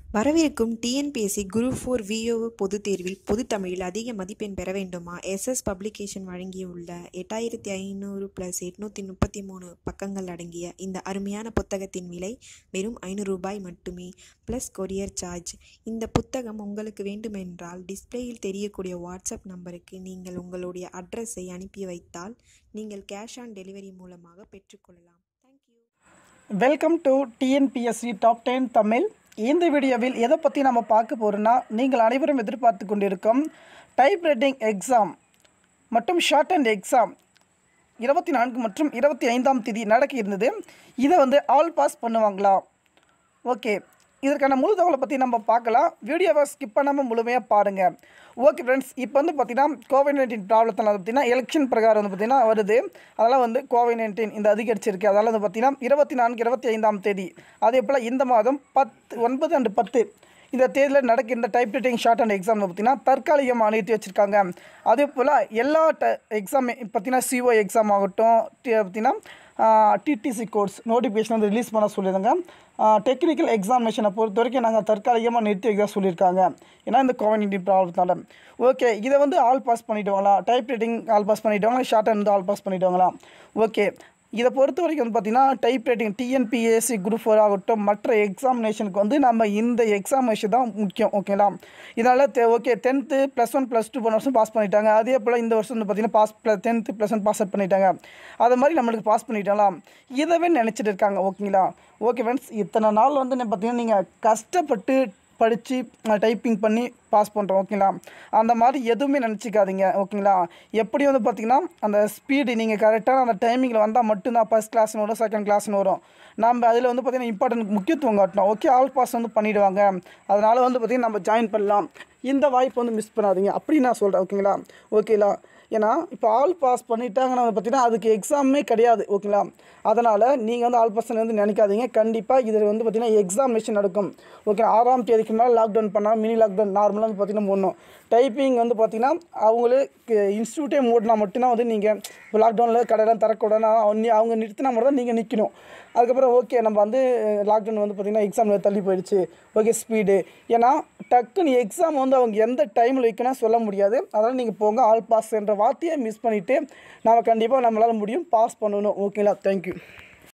வரவிருக்கும் TNPSC group four VO பொதுத் தேர்வில் பொதுத் தமிழில் அதிக மதிப்பெண் பெற வேண்டுமா எஸ்எஸ் பப்ளிகேஷன் வழங்கியுள்ள எட்டாயிரத்தி ஐநூறு ப்ளஸ் எட்நூற்றி முப்பத்தி மூணு பக்கங்கள் அடங்கிய இந்த அருமையான புத்தகத்தின் விலை வெறும் ஐநூறு ரூபாய் மட்டுமே ப்ளஸ் கொரியர் சார்ஜ் இந்த புத்தகம் உங்களுக்கு வேண்டுமென்றால் டிஸ்பிளேயில் தெரியக்கூடிய வாட்ஸ்அப் நம்பருக்கு நீங்கள் உங்களுடைய அட்ரஸை அனுப்பி வைத்தால் நீங்கள் கேஷ் ஆன் டெலிவரி மூலமாக பெற்றுக்கொள்ளலாம் thank you welcome to TNPSC top ten Tamil இந்த வீடியோவில் எதை பற்றி நம்ம பார்க்க போகிறோன்னா நீங்கள் அனைவரும் எதிர்பார்த்து கொண்டிருக்கும் டைப் ரைட்டிங் எக்ஸாம் மற்றும் ஷார்ட் அண்ட் எக்ஸாம் இருபத்தி நான்கு மற்றும் இருபத்தி ஐந்தாம் தேதி நடக்க இருந்தது இதை வந்து ஆல் பாஸ் பண்ணுவாங்களா ஓகே இதற்கான முழு தகவலை பற்றி நம்ம பார்க்கலாம் வீடியோவை ஸ்கிப் பண்ணாமல் முழுமையாக பாருங்கள் ஓகே ஃப்ரெண்ட்ஸ் இப்போ வந்து பார்த்தீங்கன்னா கோவிட் நைன்டீன் ப்ராப்ளத்தில் பார்த்தீங்கன்னா எலெக்ஷன் பிரகாரம் வந்து பார்த்தீங்கன்னா வருது அதெல்லாம் வந்து கோவிட் நைன்டீன் இந்த அதிகரிச்சிருக்கு அதனால் வந்து பார்த்தீங்கன்னா இருபத்தி நான்கு இருபத்தி ஐந்தாம் தேதி அதே போல் இந்த மாதம் பத்து ஒன்பது அண்டு பத்து இந்த தேதியில் நடக்கின்ற type writing shorthand exam பார்த்தீங்கன்னா தற்காலிகமாக நிறுத்தி வச்சுருக்காங்க அதே போல் எல்லா ட எக்ஸாம் பார்த்தீங்கன்னா சிஓ எக்ஸாம் ஆகட்டும் டி- பார்த்தீங்கன்னா டிடிசி கோர்ஸ் நோட்டிஃபிகேஷன் வந்து ரிலீஸ் பண்ண சொல்லியிருந்தாங்க டெக்னிக்கல் எக்ஸாமினேஷனை பொறுத்த வரைக்கும் நாங்கள் தற்காலிகமாக நிறுத்தி வைக்க சொல்லியிருக்காங்க ஏன்னா இந்த கோவிட் நைன்டீன் ப்ராப்ளத்தால ஓகே இதை வந்து ஆல் பாஸ் பண்ணிவிடுவாங்களா டைப் ரைட்டிங் ஆல் பாஸ் பண்ணிவிடுவாங்களா ஷார்ட் அண்ட் ஆல் பாஸ் பண்ணிவிடுவாங்களா ஓகே இதை பொறுத்த வரைக்கும் வந்து பார்த்தீங்கன்னா type writing TNPSC group four ஆகட்டும் மற்ற எக்ஸாமினேஷனுக்கு வந்து நம்ம இந்த எக்ஸாமினேஷன் தான் முக்கியம் ஓகேங்களா இதனால் தே okay tenth plus one plus two போன வருஷம் பாஸ் பண்ணிட்டாங்க அதே போல் இந்த வருஷம் வந்து பார்த்தீங்கன்னா pass plus tenth plus one pass out பண்ணிட்டாங்க அது மாதிரி நம்மளுக்கு பாஸ் பண்ணிட்டாங்களா இதவே நினச்சிட்டு இருக்காங்க ஓகேங்களா ஓகே ஃப்ரெண்ட்ஸ் இத்தனை நாள் வந்து என்ன பார்த்தீங்கன்னா நீங்கள் கஷ்டப்பட்டு படித்து டைப்பிங் பண்ணி பாஸ் பண்ணுறோம் ஓகேங்களா அந்த மாதிரி எதுவுமே நினச்சிக்காதீங்க ஓகேங்களா எப்படி வந்து பார்த்தீங்கன்னா அந்த ஸ்பீடு நீங்கள் கரெக்டான அந்த டைமிங்கில் வந்தால் மட்டும்தான் ஃபஸ்ட் கிளாஸ்னு வரும் செகண்ட் கிளாஸ்னு வரும் நம்ம அதில் வந்து பார்த்திங்கன்னா இம்பார்ட்டன்ட் முக்கியத்துவம் காட்டணும் ஓகே ஆல் பாஸ் வந்து பண்ணிவிடுவாங்க அதனால் வந்து பார்த்திங்கன்னா நம்ம ஜாயின் பண்ணலாம் இந்த வாய்ப்பு வந்து மிஸ் பண்ணாதீங்க அப்படி நான் சொல்கிறேன் ஓகேங்களா ஓகேங்களா ஏன்னா இப்போ ஆல் பாஸ் பண்ணிட்டாங்கன்னா வந்து பார்த்தீங்கன்னா அதுக்கு எக்ஸாமே கிடையாது ஓகேங்களா அதனால் நீங்கள் வந்து ஆல் பாஸ் வந்து நினைக்காதீங்க கண்டிப்பாக இதில் வந்து பார்த்தீங்கன்னா எக்ஸாமினேஷன் நடக்கும் ஓகே ஆறாம் தேதிக்கு மேலே லாக்டவுன் பண்ணால் மினி லாக்டவுன் நார்மலாக வந்து பார்த்தீங்கன்னா போடணும் டைப்பிங் வந்து பார்த்தீங்கன்னா அவங்களுக்கு இன்ஸ்டியூட்டே மூடினா மட்டும்தான் வந்து நீங்கள் இப்போ லாக்டவுனில் கடையெல்லாம் திறக்கூடாது அவங்க அவங்க நிறுத்தினா மட்டும் தான் நீங்கள் நிற்கணும் அதுக்கப்புறம் ஓகே நம்ம வந்து லாக்டவுன் வந்து பார்த்திங்கன்னா எக்ஸாமில் தள்ளி போயிடுச்சு ஓகே ஸ்பீடு ஏன்னா டக்குன்னு எக்ஸாம் வந்து அவங்க எந்த டைமில் வைக்கணும் சொல்ல முடியாது அதனால் நீங்கள் போங்க ஆல் பாஸ் என்ற வார்த்தையை மிஸ் பண்ணிவிட்டு நம்ம கண்டிப்பாக நம்மளால் முடியும் பாஸ் பண்ணணும் ஓகேங்களா தேங்க்யூ